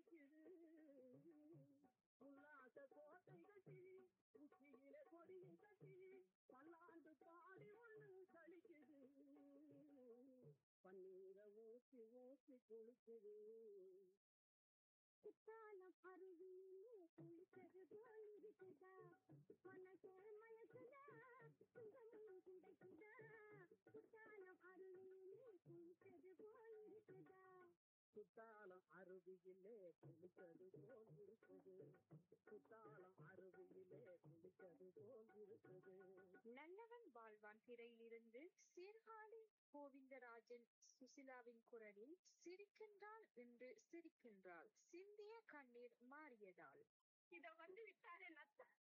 ஜொலிக்குது உல்லாச கோட்டை கட்டி உச்சியிலே கொடியை கட்டி பல்லாண்டு பாடி ஒண்ணு கழிக்குது பன்னீரை ஊற்றி ஊற்றி குளிக்குது குத்தாலம் அருவியிலே குளித்தது போல் இருக்குதா மனசே மயக்குதா சுகமும் கிடைக்குதா குத்தாலம் அருவியிலே குளித்தது போல் இருக்குதா குத்தாலம் அருவியிலே குளித்தது போல் இருக்குது குத்தாலம் அருவியிலே குளித்தது போல் இருக்குது நல்லவன் வாழ்வான் திரையிலிருந்து சீர்காழி கோவிந்தராஜன் சுசிலாவின் குரலில் சிரிக்கின்றாள் என்று சிரிக்கின்றாள் சிந்திய கண்ணீர் மாறியதால் இத வந்து விட்டாரே நத்த